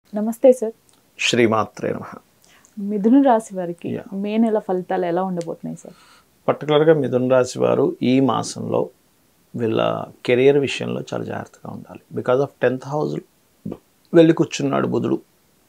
నమస్తే సార్ శ్రీమాత్రే నమ మిథున రాశి వారికి Yeah. మే నెల ఫలితాలు ఎలా ఉండబోతున్నాయి సార్ పర్టికులర్గా మిథున రాశి వారు ఈ మాసంలో వీళ్ళ కెరియర్ విషయంలో చాలా జాగ్రత్తగా ఉండాలి బికాజ్ ఆఫ్ టెన్త్ హౌస్ వెళ్ళి కూర్చున్నాడు బుధుడు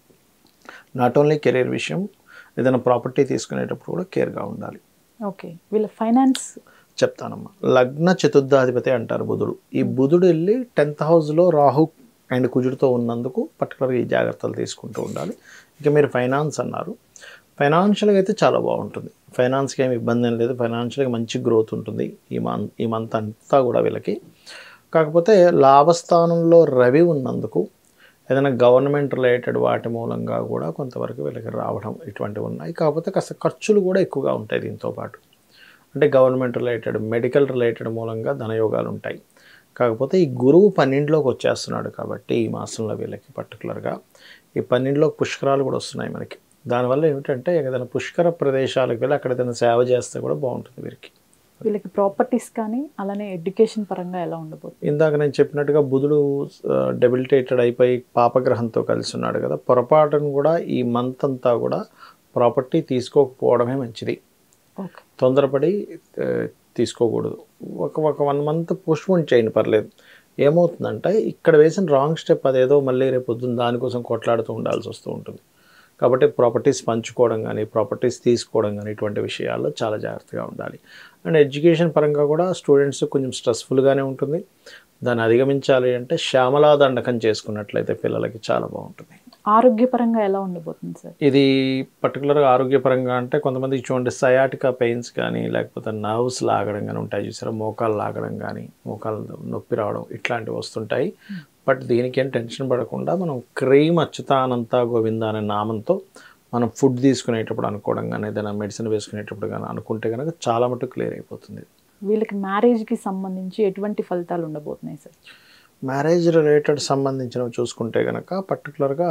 నాట్ ఓన్లీ కెరియర్ విషయం ఏదైనా ప్రాపర్టీ తీసుకునేటప్పుడు కూడా కేర్గా ఉండాలి ఓకే వీళ్ళ ఫైనాన్స్ చెప్తానమ్మా లగ్న చతుర్థాధిపతి అంటారు బుధుడు ఈ బుధుడు వెళ్ళి టెన్త్ హౌస్లో రాహు అండ్ కుజుడితో ఉన్నందుకు పర్టికులర్గా ఈ జాగ్రత్తలు తీసుకుంటూ ఉండాలి ఇక మీరు ఫైనాన్స్ అన్నారు ఫైనాన్షియల్గా అయితే చాలా బాగుంటుంది ఫైనాన్స్కి ఏమి ఇబ్బంది ఏం లేదు ఫైనాన్షియల్గా మంచి గ్రోత్ ఉంటుంది ఈ మంత్ ఈ మంత్ అంతా కూడా వీళ్ళకి కాకపోతే లాభస్థానంలో రవి ఉన్నందుకు ఏదైనా గవర్నమెంట్ రిలేటెడ్ వాటి మూలంగా కూడా కొంతవరకు వీళ్ళకి రావడం ఇటువంటివి ఉన్నాయి కాకపోతే కాస్త ఖర్చులు కూడా ఎక్కువగా ఉంటాయి దీంతో పాటు అంటే గవర్నమెంట్ రిలేటెడ్ మెడికల్ రిలేటెడ్ మూలంగా ధనయోగాలు ఉంటాయి కాకపోతే ఈ గురువు పన్నెండులోకి వచ్చేస్తున్నాడు కాబట్టి ఈ మాసంలో వీళ్ళకి పర్టికులర్గా ఈ పన్నెండులో పుష్కరాలు కూడా వస్తున్నాయి మనకి దానివల్ల ఏమిటంటే ఏదైనా పుష్కర ప్రదేశాలకు వెళ్ళి అక్కడ ఏదైనా సేవ చేస్తే కూడా బాగుంటుంది వీరికి వీళ్ళకి ప్రాపర్టీస్ కానీ అలానే ఎడ్యుకేషన్ పరంగా ఎలా ఉండబోతుంది ఇందాక నేను చెప్పినట్టుగా బుధుడు డెబిలిటేటెడ్ అయిపోయి పాపగ్రహంతో కలిసి ఉన్నాడు కదా పొరపాటును కూడా ఈ మంత్ అంతా కూడా ప్రాపర్టీ తీసుకోకపోవడమే మంచిది ఓకే తొందరపడి ఆ, తీసుకోకూడదు ఒక ఒక వన్ మంత్ పోస్ట్పోన్ చేయండి పర్లేదు ఏమవుతుందంటే ఇక్కడ వేసిన రాంగ్ స్టెప్ అదేదో మళ్ళీ రేపు పొద్దున్న దానికోసం కొట్లాడుతూ ఉండాల్సి వస్తూ ఉంటుంది కాబట్టి ప్రాపర్టీస్ పంచుకోవడం కానీ ప్రాపర్టీస్ తీసుకోవడం కానీ ఇటువంటి విషయాల్లో చాలా జాగ్రత్తగా ఉండాలి అండ్ ఎడ్యుకేషన్ పరంగా కూడా స్టూడెంట్స్ కొంచెం స్ట్రెస్ఫుల్గానే ఉంటుంది దాన్ని అధిగమించాలి అంటే శ్యామలా దండకం చేసుకున్నట్లయితే పిల్లలకి చాలా బాగుంటుంది ఆరోగ్యపరంగా ఎలా ఉండబోతుంది సార్ ఇది పర్టికులర్గా ఆరోగ్యపరంగా అంటే కొంతమంది చూడండి సయాటికా పెయిన్స్ కానీ లేకపోతే నర్వ్స్ లాగడం కానీ ఉంటాయి చూసారా మోకాలు లాగడం కానీ మోకాలు నొప్పి రావడం ఇట్లాంటివి వస్తుంటాయి బట్ దీనికి ఏం టెన్షన్ పడకుండా మనం క్రీమ్ అచ్యుతానంత గోవింద అనే నామంతో మనం ఫుడ్ తీసుకునేటప్పుడు అనుకోవడం కానీ ఏదైనా మెడిసిన్ వేసుకునేటప్పుడు కానీ అనుకుంటే కనుక చాలా మటుకు క్లియర్ అయిపోతుంది వీళ్ళకి మ్యారేజ్కి సంబంధించి ఎటువంటి ఫలితాలు ఉండబోతున్నాయి సార్ మ్యారేజ్ రిలేటెడ్ సంబంధించినవి చూసుకుంటే కనుక పర్టికులర్గా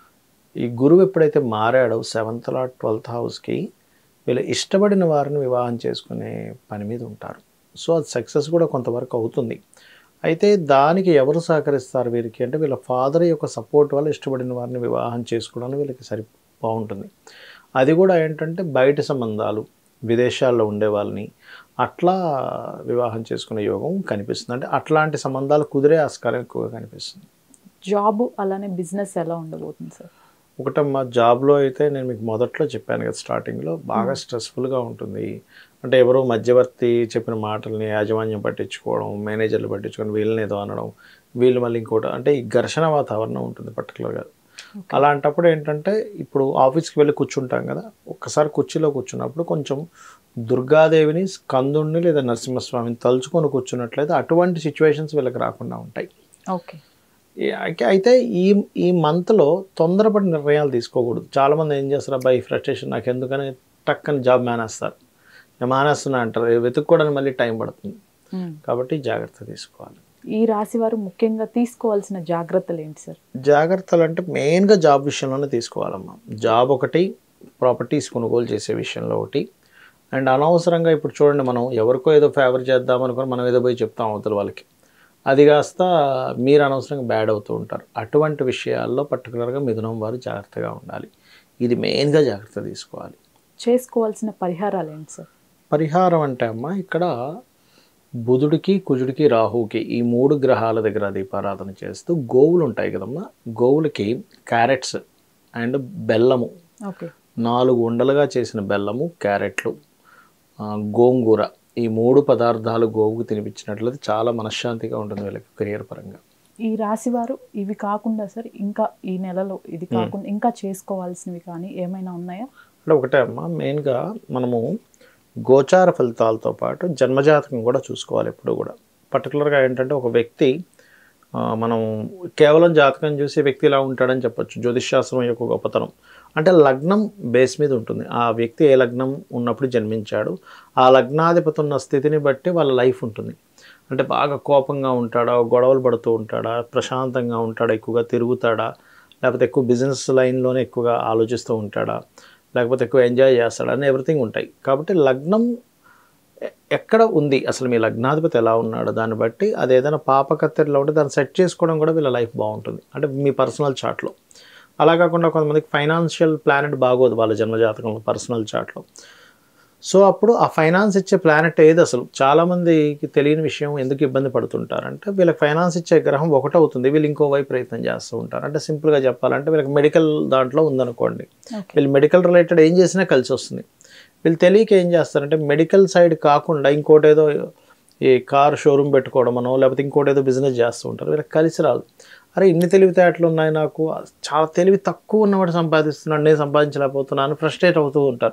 ఈ గురువు ఎప్పుడైతే మారాడో సెవెంత్ లాట్ ట్వెల్త్ హౌస్కి వీళ్ళు ఇష్టపడిన వారిని వివాహం చేసుకునే పని మీద ఉంటారు సో అది సక్సెస్ కూడా కొంతవరకు అవుతుంది అయితే దానికి ఎవరు సహకరిస్తారు వీరికి అంటే వీళ్ళ ఫాదర్ యొక్క సపోర్ట్ వల్ల ఇష్టపడిన వారిని వివాహం చేసుకోవడానికి వీళ్ళకి సరి బాగుంటుంది అది కూడా ఏంటంటే బయట సంబంధాలు విదేశాల్లో ఉండే వాళ్ళని అట్లా వివాహం చేసుకునే యోగం కనిపిస్తుంది అంటే అట్లాంటి సంబంధాలు కుదిరే ఆస్కారం ఎక్కువగా కనిపిస్తుంది జాబ్ అలానే బిజినెస్ ఎలా ఉండబోతుంది సార్ ఒకటమ్మా జాబ్లో అయితే నేను మీకు మొదట్లో చెప్పాను కదా స్టార్టింగ్లో బాగా స్ట్రెస్ఫుల్గా ఉంటుంది అంటే ఎవరో మధ్యవర్తి చెప్పిన మాటల్ని యాజమాన్యం పట్టించుకోవడం మేనేజర్లు పట్టించుకోవడం వీళ్ళని ఏదో అనడం వీళ్ళు మళ్ళీ ఇంకోటి అంటే ఈ ఘర్షణ వాతావరణం ఉంటుంది పర్టికులర్గా అలాంటప్పుడు ఏంటంటే ఇప్పుడు ఆఫీస్కి వెళ్ళి కూర్చుంటాం కదా ఒక్కసారి కుర్చీలో కూర్చున్నప్పుడు కొంచెం దుర్గాదేవిని స్కందుణ్ణి లేదా నరసింహస్వామిని తలుచుకొని కూర్చున్నట్లయితే అటువంటి సిచ్యువేషన్స్ వీళ్ళకి రాకుండా ఉంటాయి ఓకే ఈ- అయితే- అయితే ఈ ఈ మంత్లో తొందరపడి నిర్ణయాలు తీసుకోకూడదు చాలామంది ఏం చేస్తారు అబ్బాయి ఫ్రస్ట్రేషన్ నాకు ఎందుకని టక్కని జాబ్ మానేస్తారు నేను మానేస్తున్నా అంటారు వెతుక్కోవడానికి మళ్ళీ టైం పడుతుంది మ్మ్. కాబట్టి జాగ్రత్త తీసుకోవాలి ఈ రాశి వారు ముఖ్యంగా తీసుకోవాల్సిన జాగ్రత్తలు ఏంటి సార్ జాగ్రత్తలు అంటే మెయిన్గా జాబ్ విషయంలోనే తీసుకోవాలమ్మా జాబ్ ఒకటి ప్రాపర్టీస్ కొనుగోలు చేసే విషయంలో ఒకటి అండ్ అనవసరంగా ఇప్పుడు చూడండి మనం ఎవరికో ఏదో ఫేవర్ చేద్దాం అనుకుని మనం ఏదో పోయి చెప్తాం అవతల వాళ్ళకి అది కాస్త మీరు అనవసరంగా బ్యాడ్ అవుతూ ఉంటారు అటువంటి విషయాల్లో పర్టికులర్గా మిథునం వారు జాగ్రత్తగా ఉండాలి ఇది మెయిన్గా జాగ్రత్త తీసుకోవాలి చేసుకోవాల్సిన పరిహారాలు ఏంటి సార్ పరిహారం అంటే అమ్మ ఇక్కడ బుధుడికి కుజుడికి రాహుకి ఈ మూడు గ్రహాల దగ్గర దీపారాధన చేస్తూ గోవులు ఉంటాయి కదమ్మా గోవులకి క్యారెట్స్ అండ్ బెల్లము ఓకే నాలుగు ఉండలుగా చేసిన బెల్లము క్యారెట్లు ఆ, గోంగూర ఈ మూడు పదార్థాలు గోవుకు తినిపించినట్లయితే చాలా మనశ్శాంతిగా ఉంటుంది వీళ్ళకి కెరియర్ పరంగా ఈ రాశి వారు ఇవి కాకుండా సార్ ఇంకా ఈ నెలలో ఇది కాకుండా ఇంకా చేసుకోవాల్సినవి కానీ ఏమైనా ఉన్నాయా అంటే ఒకటే అమ్మా మెయిన్గా మనము గోచార ఫలితాలతో పాటు జన్మజాతకం కూడా చూసుకోవాలి ఎప్పుడు కూడా పర్టికులర్గా ఏంటంటే ఒక వ్యక్తి ఆ, మనం కేవలం జాతకం చూసి వ్యక్తి ఇలా ఉంటాడని చెప్పొచ్చు జ్యోతిష్శాస్త్రం యొక్క గొప్పతనం అంటే లగ్నం బేస్ మీద ఉంటుంది ఆ వ్యక్తి ఏ లగ్నం ఉన్నప్పుడు జన్మించాడు ఆ లగ్నాధిపతి ఉన్న స్థితిని బట్టి వాళ్ళ లైఫ్ ఉంటుంది అంటే బాగా కోపంగా ఉంటాడా గొడవలు పడుతూ ఉంటాడా ప్రశాంతంగా ఉంటాడా ఎక్కువగా తిరుగుతాడా లేకపోతే ఎక్కువ బిజినెస్ లైన్లోనే ఎక్కువగా ఆలోచిస్తూ ఉంటాడా లేకపోతే ఎక్కువ ఎంజాయ్ చేస్తాడా అని ఎవ్రీథింగ్ ఉంటాయి కాబట్టి లగ్నం ఎ- ఎక్కడ ఉంది అసలు మీ లగ్నాధిపతి ఎలా ఉన్నాడు దాన్ని బట్టి అది ఏదైనా పాపకత్తెరలో ఉంటే దాన్ని సెట్ చేసుకోవడం కూడా వీళ్ళ లైఫ్ బాగుంటుంది అంటే మీ పర్సనల్ చార్ట్లో అలా కాకుండా కొంతమందికి ఫైనాన్షియల్ ప్లానెట్ బాగోదు వాళ్ళ జన్మజాతకంలో పర్సనల్ చార్ట్లో సో అప్పుడు ఆ ఫైనాన్స్ ఇచ్చే ప్లానెట్ ఏది అసలు చాలామందికి తెలియని విషయం ఎందుకు ఇబ్బంది పడుతుంటారంటే వీళ్ళకి ఫైనాన్స్ ఇచ్చే గ్రహం ఒకటవుతుంది వీళ్ళు ఇంకో వైపు ప్రయత్నం చేస్తూ ఉంటారు అంటే సింపుల్గా చెప్పాలంటే వీళ్ళకి మెడికల్ దాంట్లో ఉందనుకోండి ఓకే వీళ్ళు మెడికల్ రిలేటెడ్ ఏం చేసినా కలిసి వస్తుంది వీళ్ళు తెలియక ఏం చేస్తారంటే మెడికల్ సైడ్ కాకుండా ఇంకోటి ఏదో ఈ కార్ షోరూమ్ పెట్టుకోవడమనో లేకపోతే ఇంకోటి ఏదో బిజినెస్ చేస్తూ ఉంటారు వీళ్ళకి కలిసి రాదు అరే ఇన్ని తెలివితేటలు ఉన్నాయి నాకు చాలా తెలివి తక్కువ ఉన్నవాడు సంపాదిస్తున్నాడు నేను సంపాదించలేకపోతున్నాను ఫ్రస్ట్రేట్ అవుతూ ఉంటారు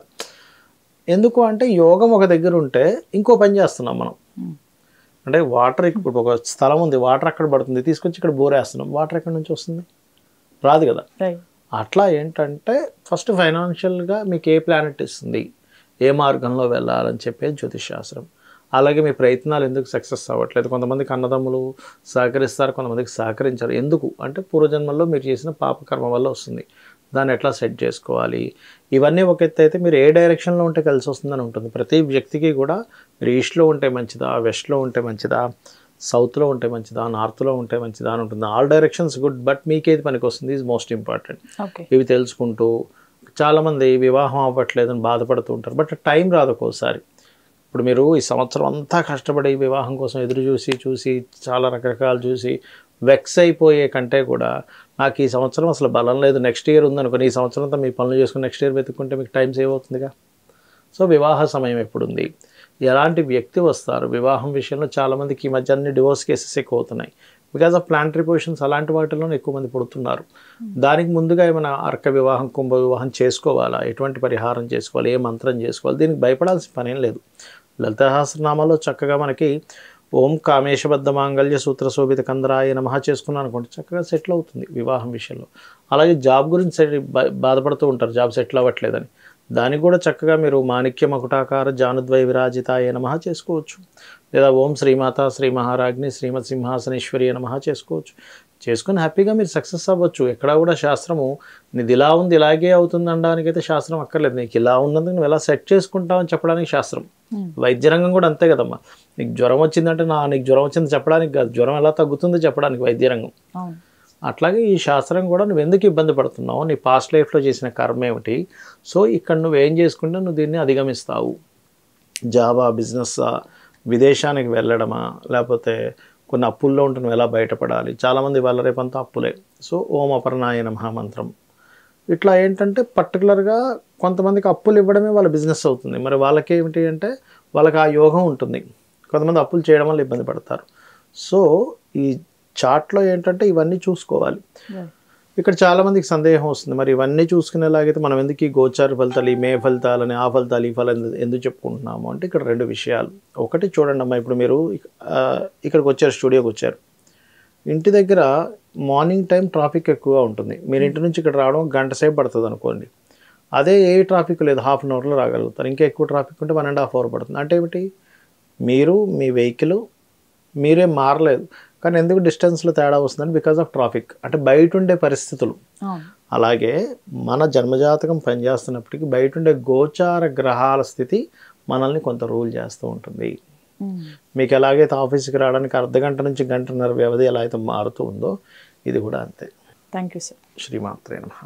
ఎందుకు అంటే యోగం ఒక దగ్గర ఉంటే ఇంకో పని చేస్తున్నాం మనం Hmm. అంటే వాటర్ ఇప్పుడు ఒక స్థలం ఉంది వాటర్ అక్కడ పడుతుంది తీసుకొచ్చి ఇక్కడ బోర్ వేస్తున్నాం వాటర్ ఎక్కడి నుంచి వస్తుంది రాదు కదా రైట్ అట్లా ఏంటంటే ఫస్ట్ ఫైనాన్షియల్గా మీకు ఏ ప్లానెట్ ఇస్తుంది ఏ మార్గంలో వెళ్ళాలని చెప్పేది జ్యోతిష్ శాస్త్రం అలాగే మీ ప్రయత్నాలు ఎందుకు సక్సెస్ అవ్వట్లేదు కొంతమందికి అన్నదమ్ములు సహకరిస్తారు కొంతమందికి సహకరించారు ఎందుకు అంటే పూర్వజన్మల్లో మీరు చేసిన పాపకర్మ వల్ల వస్తుంది దాన్ని ఎట్లా సెట్ చేసుకోవాలి ఇవన్నీ ఒక ఎత్తు అయితే మీరు ఏ డైరెక్షన్లో ఉంటే కలిసి వస్తుందని ఉంటుంది ప్రతి వ్యక్తికి కూడా మీరు ఈస్ట్లో ఉంటే మంచిదా వెస్ట్లో ఉంటే మంచిదా సౌత్లో ఉంటే మంచిదా నార్త్లో ఉంటే మంచిదా అని ఉంటుంది ఆల్ డైరెక్షన్స్ గుడ్ బట్ మీకేది పనికి వస్తుంది ఈజ్ మోస్ట్ ఇంపార్టెంట్ ఓకే ఇవి తెలుసుకుంటూ చాలామంది వివాహం అవ్వట్లేదని బాధపడుతూ ఉంటారు బట్ టైం రాదు ఒక్కోసారి ఇప్పుడు మీరు ఈ సంవత్సరం అంతా కష్టపడి వివాహం కోసం ఎదురు చూసి చూసి చాలా రకరకాలు చూసి వెక్స్ అయిపోయే కంటే కూడా నాకు ఈ సంవత్సరం అసలు బలం లేదు నెక్స్ట్ ఇయర్ ఉందనుకోని ఈ సంవత్సరం అంతా మీ పనులు చేసుకుని నెక్స్ట్ ఇయర్ వెతుక్కుంటే మీకు టైం సేవ్ అవుతుందిగా సో వివాహ సమయం ఎప్పుడుంది ఎలాంటి వ్యక్తి వస్తారు వివాహం విషయంలో చాలామందికి ఈ మధ్య అన్ని డివోర్స్ కేసెస్ ఎక్కువ అవుతున్నాయి బికాజ్ ఆఫ్ ప్లాంటరీ పొజిషన్స్ అలాంటి వాటిలోనే ఎక్కువ మంది పుడుతున్నారు దానికి ముందుగా ఏమైనా అర్క వివాహం కుంభ వివాహం చేసుకోవాలా ఎటువంటి పరిహారం చేసుకోవాలి ఏ మంత్రం చేసుకోవాలి దీనికి భయపడాల్సిన పనేం లేదు లలిత సహస్రనామాలో చక్కగా మనకి ఓం కామేశబద్ధ మాంగళ్య సూత్ర శోభిత కందరాయ నమః చేసుకున్నాను అనుకోండి చక్కగా సెటిల్ అవుతుంది వివాహం విషయంలో అలాగే జాబ్ గురించి సెటి- బా- బాధపడుతూ ఉంటారు జాబ్ సెటిల్ అవ్వట్లేదని దానికి కూడా చక్కగా మీరు మాణిక్య మకుటాకార జానుద్వయ విరాజితాయ నమః చేసుకోవచ్చు లేదా ఓం శ్రీమాత శ్రీ మహారాజ్ని శ్రీమత్ సింహాసనేశ్వరి నమః చేసుకోవచ్చు చేసుకుని హ్యాపీగా మీరు సక్సెస్ అవ్వచ్చు ఎక్కడా కూడా శాస్త్రము నీది ఇలా ఉంది ఇలాగే అవుతుంది అనడానికి అయితే శాస్త్రం అక్కర్లేదు నీకు ఇలా ఉన్నందుకు నువ్వు ఎలా సెట్ చేసుకుంటావు అని చెప్పడానికి శాస్త్రం Hmm. వైద్య రంగం కూడా అంతే కదమ్మా నీకు జ్వరం వచ్చిందంటే నా నీకు జ్వరం వచ్చింది చెప్పడానికి కాదు జ్వరం ఎలా తగ్గుతుందో చెప్పడానికి వైద్య రంగం అవును అట్లాగే ఈ శాస్త్రం కూడా నువ్వు ఎందుకు ఇబ్బంది పడుతున్నావు నీ పాస్ట్ లైఫ్లో చేసిన కర్మ ఏమిటి సో ఇక్కడ నువ్వు ఏం చేసుకుంటే నువ్వు దీన్ని అధిగమిస్తావు జాబా బిజినెస్సా విదేశానికి వెళ్ళడమా లేకపోతే కొన్ని అప్పుల్లో ఉంటే నువ్వు ఎలా బయటపడాలి చాలామంది వాళ్ళ రేపంతా అప్పులే సో ఓం అపర్ణాయ నమః మంత్రం ఇట్లా ఏంటంటే పర్టికులర్గా కొంతమందికి అప్పులు ఇవ్వడమే వాళ్ళ బిజినెస్ అవుతుంది మరి వాళ్ళకి ఏమిటి అంటే వాళ్ళకి ఆ యోగం ఉంటుంది కొంతమంది అప్పులు చేయడం వల్ల ఇబ్బంది పడతారు సో ఈ చార్ట్లో ఏంటంటే ఇవన్నీ చూసుకోవాలి రైట్ ఇక్కడ చాలా మందికి సందేహం వస్తుంది మరి ఇవన్నీ చూసుకునేలాగైతే మనం ఎందుకు ఈ గోచార ఫలితాలు ఈ మే ఫలితాలని ఆ ఫలితాలు ఈ ఫలితాలు ఎందు- ఎందుకు చెప్పుకుంటున్నాము అంటే ఇక్కడ రెండు విషయాలు ఒకటి చూడండి అమ్మా ఇప్పుడు మీరు ఆ, ఇక్కడికి వచ్చారు స్టూడియోకి వచ్చారు ఇంటి దగ్గర మార్నింగ్ టైం ట్రాఫిక్ ఎక్కువగా ఉంటుంది మీరు ఇంటి నుంచి ఇక్కడ రావడం గంట సేపు పడుతుంది అనుకోండి అదే ఏ ట్రాఫిక్ లేదు హాఫ్ అన్ అవర్లో రాగలుగుతారు ఇంకా ఎక్కువ ట్రాఫిక్ ఉంటే వన్ అండ్ హాఫ్ అవర్ పడుతుంది అంటే ఏమిటి మీరు మీ వెహికల్ మీరే మారలేదు కానీ ఎందుకు డిస్టెన్స్లో తేడా వస్తుందని బికాస్ ఆఫ్ ట్రాఫిక్ అంటే బయట ఉండే పరిస్థితులు అవును అలాగే మన జన్మజాతకం పనిచేస్తున్నప్పటికీ బయట ఉండే గోచార గ్రహాల స్థితి మనల్ని కొంత రూల్ చేస్తూ ఉంటుంది Hmm. మీకు ఎలాగైతే ఆఫీస్కి రావడానికి అర్ధ గంట నుంచి గంటన్నర వ్యవధి ఎలా అయితే మారుతూ ఉందో ఇది కూడా అంతే థ్యాంక్ యూ సార్ శ్రీమాత్రే నమః